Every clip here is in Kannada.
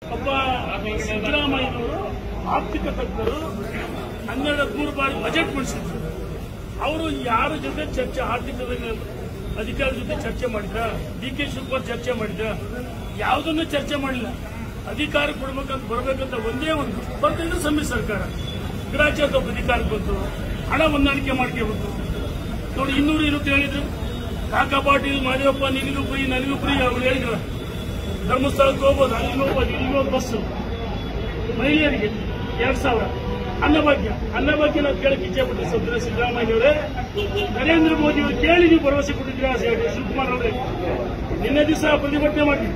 ಒಬ್ಬ ಸಿದ್ದರಾಮಯ್ಯನವರು ಆರ್ಥಿಕ ತಜ್ಞರು ಹನ್ನೆರಡು ಹದಿಮೂರು ಬಾರಿ ಬಜೆಟ್ ಮಂಡಿಸಿದ್ರು ಅವರು ಯಾರ ಜೊತೆ ಚರ್ಚೆ ಆರ್ಥಿಕ ಅಧಿಕಾರಿ ಜೊತೆ ಚರ್ಚೆ ಮಾಡಿದ್ರ ಡಿ ಕೆ ಶಿವಕುಮಾರ್ ಚರ್ಚೆ ಮಾಡಿದ್ರ ಯಾವುದನ್ನು ಚರ್ಚೆ ಮಾಡಿಲ್ಲ ಅಧಿಕಾರ ಕೊಡ್ಬೇಕಂತ ಬರ್ಬೇಕಂತ ಒಂದೇ ಒಂದು ಬರ್ತಿದ್ರೆ ಸಮ್ಮಿಶ್ರ ಸರ್ಕಾರ ಗೃಹಚಾರ ಅಧಿಕಾರಕ್ಕೆ ಬಂತು ಹಣ ಹೊಂದಾಣಿಕೆ ಮಾಡ್ಕೋಬೇಕು ನೋಡಿ ಇನ್ನೂರು ಇರುತ್ತೆ ಹೇಳಿದ್ರು ಕಾಕಾ ಪಾಟೀಲ್ ಮಾದೇವಪ್ಪ ನಿನಗೂ ಫ್ರೀ ನನಗೂ ಫ್ರೀ ಅವ್ರು ಹೇಳಿದ್ರು ಧರ್ಮಸ್ಥಳಕ್ಕೆ ಹೋಗ್ಬೋದು ಅಲ್ಲಿಗೆ ಹೋಗ್ಬೋದು ಇಲ್ಲಿಗೆ ಹೋಗಿ ಬಸ್ಸು ಮಹಿಳೆಯರಿಗೆ ಎರಡ್ ಸಾವಿರ ಅನ್ನಭಾಗ್ಯ ಅನ್ನಭಾಗ್ಯ ನಾವು ಕೇಳಕ್ಕೆ ಇಚ್ಛೆ ಪಟ್ಟು ಸದ್ರ ಸಿದ್ದರಾಮಯ್ಯವರೇ ನರೇಂದ್ರ ಮೋದಿ ಅವರು ಕೇಳಿ ನೀವು ಭರವಸೆ ಕೊಟ್ಟಿದ್ದೀರಾ ಶಿವಕುಮಾರ್ ಅವರೇ ನಿನ್ನೆ ದಿವಸ ಪ್ರತಿಭಟನೆ ಮಾಡಿ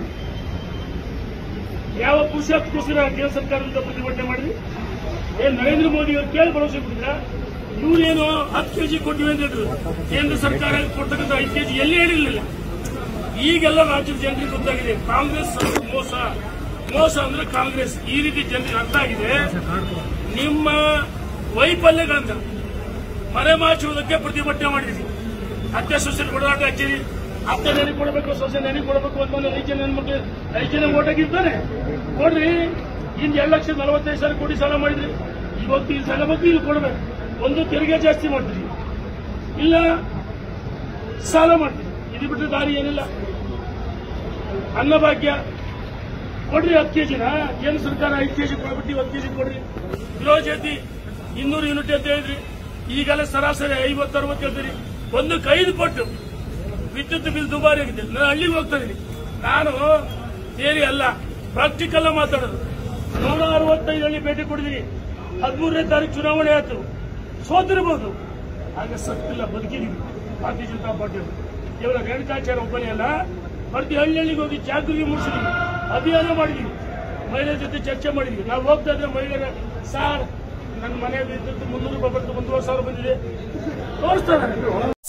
ಯಾವ ಪುರುಷಾರ್ಥಕ್ಕೋಸ್ಕರ ಕೇಂದ್ರ ಸರ್ಕಾರದಿಂದ ಪ್ರತಿಭಟನೆ ಮಾಡಿದ್ರಿ ಏನ್ ನರೇಂದ್ರ ಮೋದಿ ಅವರು ಕೇಳಿ ಭರವಸೆ ಕೊಟ್ಟಿದ್ರ ಇವರೇನು ಹತ್ತು ಕೆಜಿ ಕೊಟ್ಟಿವಿ ಅಂತ ಹೇಳಿದ್ರು ಕೇಂದ್ರ ಸರ್ಕಾರ ಕೊಡ್ತಕ್ಕಂಥ ಐದು ಕೆಜಿ ಎಲ್ಲಿ ಹೇಳಿರಲಿಲ್ಲ ಈಗೆಲ್ಲ ರಾಜ್ಯದ ಜನರಿಗೆ ಗೊತ್ತಾಗಿದೆ ಕಾಂಗ್ರೆಸ್ ಅಂದ್ರೆ ಮೋಸ ಮೋಸ ಅಂದ್ರೆ ಕಾಂಗ್ರೆಸ್ ಈ ರೀತಿ ಜನರಿಗೆ ಅರ್ಥ ಆಗಿದೆ ನಿಮ್ಮ ವೈಫಲ್ಯಗಳನ್ನ ಮರೆಮಾಚುವುದಕ್ಕೆ ಪ್ರತಿಭಟನೆ ಮಾಡಿದ್ರಿ ಅತ್ತೆ ಸೊಸೆ ಹೊಡೆದಾಟ ಹಚ್ಚಿರಿ ಅತ್ತೆ ನೆನಪು ಕೊಡಬೇಕು ಸೊಸೆ ನೆನಪು ಕೊಡಬೇಕು ಅಂತ ಒಂದು ಐದು ಜನ ಹೆಣ್ಮಕ್ಳು ಐದು ಜನ ಓಟ್ ಹಾಕಿರ್ತಾರೆ ಕೊಡ್ರಿ ಇನ್ನು ಎರಡು ಲಕ್ಷ ನಲವತ್ತೈದು ಸಾವಿರ ಕೋಟಿ ಸಾಲ ಮಾಡಿದ್ರಿ ಇವತ್ತು ಈ ಸಾಲ ಬಗ್ಗೆ ಇಲ್ಲಿ ಕೊಡ್ಬೇಕು ಒಂದು ತೆರಿಗೆ ಜಾಸ್ತಿ ಮಾಡ್ತೀರಿ ಇಲ್ಲ ಸಾಲ ಮಾಡ್ತೀರಿ ಇದು ಬಿಟ್ಟರೆ ದಾರಿ ಏನಿಲ್ಲ ಅನ್ನಭಾಗ್ಯ ಕೊಡ್ರಿ ಹತ್ತು ಕೆಜಿನ ಕೇಂದ್ರ ಸರ್ಕಾರ ಐದು ಕೆಜಿ ಕೊಡ್ಬಿಟ್ಟು ಹತ್ತು ಕೆಜಿ ಕೊಡ್ರಿ ಗೃಹ ಜಾತಿ ಇನ್ನೂರು ಯೂನಿಟ್ ಅಂತ ಹೇಳಿದ್ರಿ ಈಗೆಲ್ಲ ಸರಾಸರಿ ಐವತ್ತು ಅರವತ್ತು ಹೇಳ್ತೀರಿ ಒಂದಕ್ಕೆ ಐದು ಪಟ್ಟು ವಿದ್ಯುತ್ ಬಿಲ್ ದುಬಾರಿ ಆಗಿದೆ ನಾನು ಹಳ್ಳಿಗೆ ಹೋಗ್ತಾ ಇದೀನಿ ನಾನು ಥಿಯರಿ ಅಲ್ಲ ಪ್ರಾಕ್ಟಿಕಲ್ ಮಾತಾಡೋದು ನೂರ ಅರವತ್ತೈದು ಹಳ್ಳಿ ಭೇಟಿ ಕೊಡಿದೀನಿ ಹದಿಮೂರನೇ ತಾರೀಕು ಚುನಾವಣೆ ಆಯ್ತು ಸೋತಿರಬಹುದು ಆಗ ಸತ್ತಿಲ್ಲ ಬದುಕಿದೀವಿ ಭಾರತೀಯ ಜನತಾ ಪಾರ್ಟಿಯವರು ಕೇವಲ ರೇಣುಕಾಚಾರ್ಯ ಒಬ್ಬನೇ ಅಲ್ಲ ಪ್ರತಿ ಹಳ್ಳಿಗೆ ಹೋಗಿ ಜಾಗೃತಿ ಮೂಡಿಸಿದೀವಿ ಅಭಿಯಾನ ಮಾಡಿದೀವಿ ಮಹಿಳೆಯರ ಜೊತೆ ಚರ್ಚೆ ಮಾಡಿದ್ವಿ ನಾವು ಹೋಗ್ತಾ ಇದ್ರೆ ಮಹಿಳೆಯರ ಸಾರ್ ನನ್ನ ಮನೆ ವಿದ್ಯುತ್ ಮುನ್ನೂರು ರೂಪಾಯಿ ಬಂತು ಒಂದೂವರೆ ಸಾವಿರ ಬಂದಿದೆ ತೋರಿಸ್ತಾರೆ